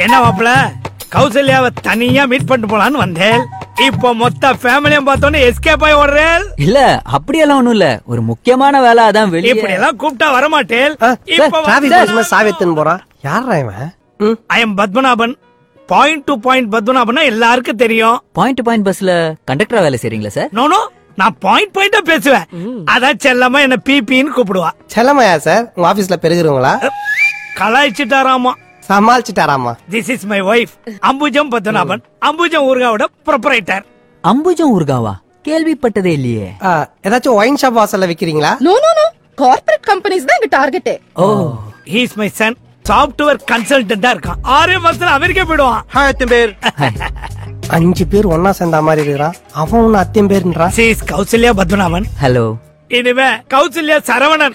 என்ன மாப்பிள கௌசல்யாவை தனியா மீட் பண்ணிட்டு போலான்னு வந்தேன் இப்போ மொத்த ஃபேமிலியும் பார்த்தோன்னே எஸ்கேப் ஆகி ஓடுறேன் இல்ல அப்படியெல்லாம் ஒண்ணும் இல்ல ஒரு முக்கியமான வேலை அதான் வெளியே இப்படி எல்லாம் கூப்பிட்டா வரமாட்டேன் டிராபிக் போலீஸ் சாவியத்துன்னு போறான் யாரா இவன் ம். I am Padmanabhan point to point Padmanabhan எல்லாருக்கும் தெரியும் பாயிண்ட் பாயிண்ட் பஸ்ல கண்டக்டரா வேலை செய்றீங்களா சார் நோனோ நான் பாயிண்ட் பாயிண்டா பேசுவேன் அதான் செல்லமா என்ன பிபின்னு கூப்பிடுவா செல்லமையா சார் உங்க ஆபீஸ்ல பெருகிறவங்களா கலாய்ச்சிட்டாராமா சமாளிச்சுட்டாராமா this is my wife Ambujam Padmanabhan Ambujam ஊர்காவோட ப்ரொப்பரைட்டர் அம்புஜம் ஊர்காவா கேள்விப்பட்டதே இல்லையே ஆ, ஏதாச்சும் ஒயின் ஷாப் வாசல்ல விக்கிறீங்களா no no no corporate companies தான் எங்க டார்கெட்டே oh he's my son software கன்சல்டன்டா இருக்கான் ஆறே மாசத்துல அமெரிக்கா போயிடுவான் அஞ்சு பேர் ஒன்னா சேர்ந்த மாதிரி இருக்கிறான் அவன் ஒன்னு அத்தியம் பேருன்றான் சீஸ் கௌசல்யா பத்மநாபன் ஹலோ இனிமே கௌசல்யா சரவணன்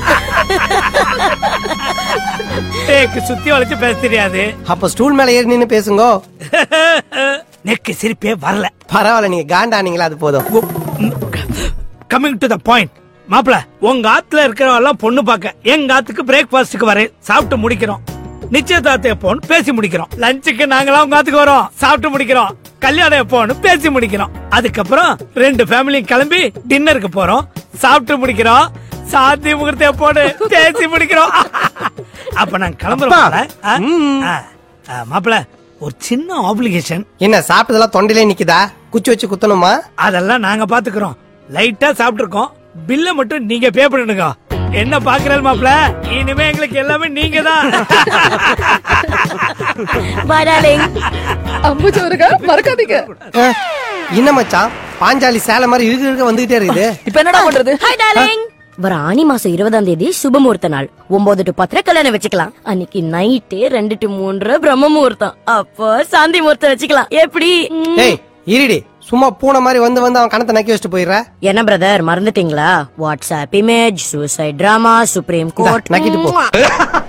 டேக்கு சுத்தி வளைச்சு பேச தெரியாது அப்ப ஸ்டூல் மேல ஏறி நின்னு பேசுங்க நெக்கு சிரிப்பே வரல பரவாயில்ல நீங்க காண்டானீங்களா அது போதும் கமிங் டு த பாயிண்ட் மாப்பிள உங்க ஆத்துல இருக்கிறவெல்லாம் பொண்ணு பார்க்க எங்க ஆத்துக்கு பிரேக்ஃபாஸ்டுக்கு வரேன் சாப்பிட்டு முடிக்கிறோம் நிச்சயதார்த்தம் எப்போன்னு பேசி முடிக்கிறோம் லஞ்சுக்கு நாங்களாம் உங்க ஆத்துக்கு வரோம் சாப்பிட்டு முடிக்கிறோம் கல்யாணம் எப்போன்னு பேசி முடிக்கிறோம் அதுக்கப்புறம் ரெண்டு ஃபேமிலியும் கிளம்பி டின்னருக்கு போறோம் சாப்பிட்டு முடிக்கிறோம் சாந்தி முகூர்த்தம் எப்போன்னு பேசி முடிக்கிறோம் அப்ப நான் கிளம்புறோம் மாப்பிள. ஆ? ஆ. ஆ, மாப்பிள ஒரு சின்ன ஆப்ளிகேஷன் என்ன சாப்பிட்டதெல்லாம் தொண்டையிலே நிக்குதா குச்சி வச்சு குத்தணுமா அதெல்லாம் நாங்க பாத்துக்கிறோம் லைட்டா சாப்பிட்டுருக்கோம் பில்ல மட்டும் நீங்க பே பண்ணுங்க என்ன பாக்குறேன் மாப்ள இனிமே எங்களுக்கு எல்லாமே நீங்க தான் அம்புஜோருக மறக்காதீங்க ஆ, என்ன மச்சான் பாஞ்சாலி சேலை மாதிரி இழுக்க இழுக்க வந்துகிட்டே இருக்குது இப்ப என்னடா பண்றது ஹாய் டார்லிங் வர ஆனி மாசம் இருபதாம் தேதி சுபமுகூர்த்த நாள் ஒன்பது டு பத்திர கல்யாணம் வச்சுக்கலாம் அன்னைக்கு நைட்டு ரெண்டு டு மூன்று பிரம்ம முகூர்த்தம் அப்போ சாந்தி முகூர்த்தம் வச்சுக்கலாம் எப்படி ம். ஏய் இருடி சும்மா பூனை மாதிரி வந்து வந்து அவன் கணத்தை நக்கி வச்சுட்டு போயிடுற என்ன பிரதர் மறந்துட்டீங்களா WhatsApp image suicide drama supreme court நக்கிட்டு போ